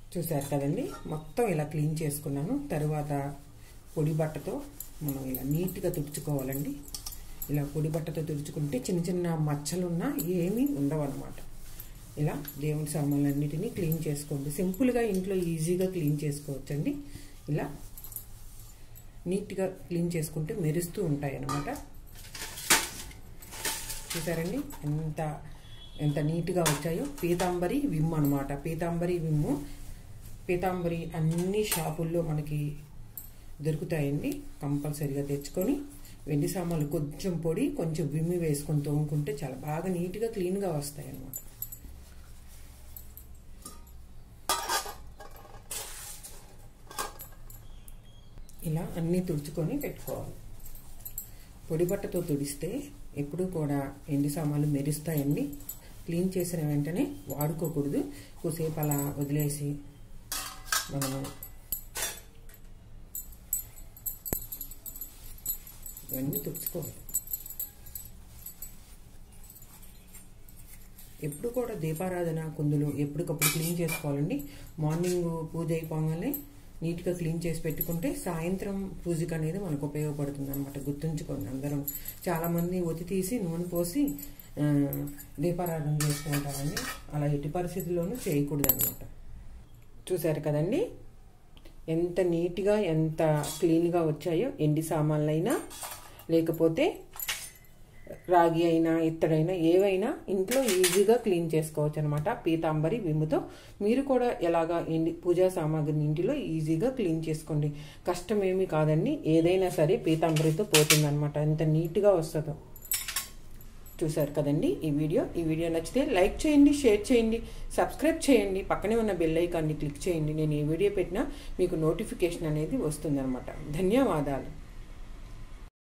చూసారు కదండి మొత్తం ఇలా క్లీన్ చేసుకున్నాను తర్వాత పొడి బట్టతో మనం ఇలా నీట్గా తుడుచుకోవాలండి ఇలా పొడి బట్టతో తుడుచుకుంటే చిన్న చిన్న మచ్చలున్నా ఏమీ ఉండవన్నమాట ఇలా దేవుడి సామాన్లన్నిటినీ క్లీన్ చేసుకోండి సింపుల్గా ఇంట్లో ఈజీగా క్లీన్ చేసుకోవచ్చండి ఇలా నీట్గా క్లీన్ చేసుకుంటే మెరుస్తూ ఉంటాయి అన్నమాట చూసారండి ఎంత ఎంత నీట్గా వచ్చాయో పీతాంబరి విమ్ అనమాట పీతాంబరి విమ్ము పీతాంబరి అన్ని షాపుల్లో మనకి దొరుకుతాయండి కంపల్సరీగా తెచ్చుకొని వెండి సామాన్లు కొంచెం పొడి కొంచెం విమ్మి వేసుకొని తోముకుంటే చాలా బాగా నీట్గా క్లీన్గా వస్తాయి అన్నమాట ఇలా అన్నీ తుడుచుకొని పెట్టుకోవాలి పొడి బట్టతో తుడిస్తే ఎప్పుడూ కూడా ఎండి సామాన్లు మెరుస్తాయండి క్లీన్ చేసిన వెంటనే వాడుకోకూడదు కొద్దిసేపు అలా వదిలేసి మనము ఇవన్నీ తుడుచుకోవాలి ఎప్పుడు కూడా దీపారాధన కుందులు ఎప్పటికప్పుడు క్లీన్ చేసుకోవాలండి మార్నింగ్ పూజ అయిపోగానే నీట్గా క్లీన్ చేసి పెట్టుకుంటే సాయంత్రం పూజకి అనేది మనకు ఉపయోగపడుతుంది అనమాట గుర్తుంచుకోండి అందరం చాలామంది ఒత్తి తీసి నూనె పోసి ఆ, దీపారాధన చేసుకుంటారండి అలా ఎట్టి పరిస్థితుల్లోనూ చేయకూడదు అనమాట చూసారు కదండి ఎంత నీట్గా ఎంత క్లీన్గా వచ్చాయో ఎండి సామాన్లైనా లేకపోతే రాగి అయినా ఇత్తడైనా ఏవైనా ఇంట్లో ఈజీగా క్లీన్ చేసుకోవచ్చు అనమాట పీతాంబరి విమ్ముతో మీరు కూడా ఎలాగా ఎండి పూజా సామాగ్రిని ఇంటిలో ఈజీగా క్లీన్ చేసుకోండి కష్టం ఏమీ కాదండి ఏదైనా సరే పీతాంబరితో పోతుందన్నమాట ఎంత నీట్గా వస్తుందో చూసారు కదండి ఈ వీడియో ఈ వీడియో నచ్చితే లైక్ చేయండి షేర్ చేయండి సబ్స్క్రైబ్ చేయండి పక్కనే ఉన్న బెల్ ఐకాన్ని క్లిక్ చేయండి నేను ఏ వీడియో పెట్టినా మీకు నోటిఫికేషన్ అనేది వస్తుందన్నమాట ధన్యవాదాలు